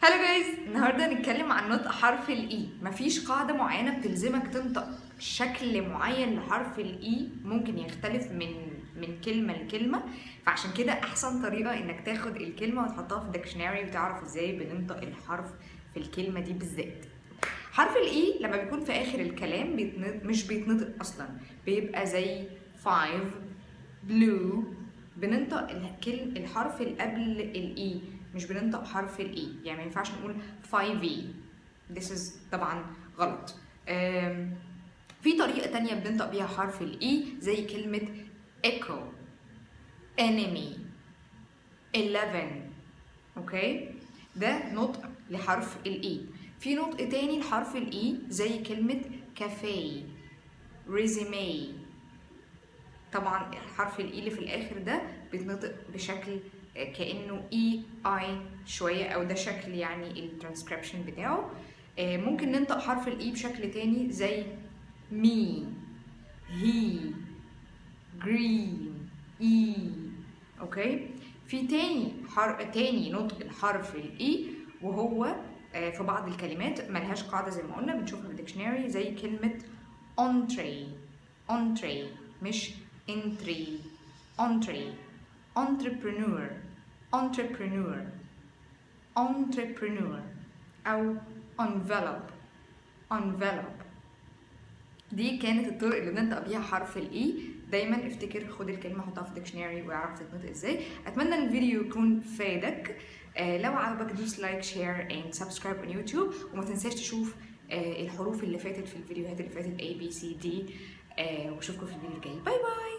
هلو جايز النهارده هنتكلم عن نطق حرف الاي مفيش قاعده معينه بتلزمك تنطق شكل معين لحرف الاي ممكن يختلف من من كلمه لكلمه فعشان كده احسن طريقه انك تاخد الكلمه وتحطها في الدكشناري وتعرف ازاي بننطق الحرف في الكلمه دي بالذات حرف الاي لما بيكون في اخر الكلام بيتنطق مش بيتنطق اصلا بيبقى زي five blue بننطق الكلم الحرف اللي قبل الاي مش بننطق حرف الاي يعني ما ينفعش نقول 5 e this is طبعا غلط أم، في طريقة تانية بننطق بيها حرف الاي زي كلمة echo enemy 11 اوكي ده نطق لحرف الاي في نطق تاني لحرف الاي زي كلمة كافيه ريزيمي طبعا الحرف الاي اللي في الاخر ده بيتنطق بشكل كانه اي اي شويه او ده شكل يعني الترانسكريبشن بتاعه آه، ممكن ننطق حرف الاي بشكل تاني زي مي هي جرين اي اوكي في تاني حر... تاني نطق الحرف الاي وهو آه، في بعض الكلمات ملهاش قاعده زي ما قلنا بنشوفها في الديكشنري زي كلمه entree entree مش entry entree entrepreneur entrepreneur entrepreneur أو envelope envelope دي كانت الطرق اللي بننطق بيها حرف الاي دايما افتكر خد الكلمه حطها في الديكشنري واعرف تتنطق ازاي اتمنى ان الفيديو يكون فادك آه لو عجبك دوس لايك شير اند سبسكرايب on يوتيوب وما تنساش تشوف آه الحروف اللي فاتت في الفيديوهات اللي فاتت A B C D آه واشوفكم في الفيديو الجاي باي باي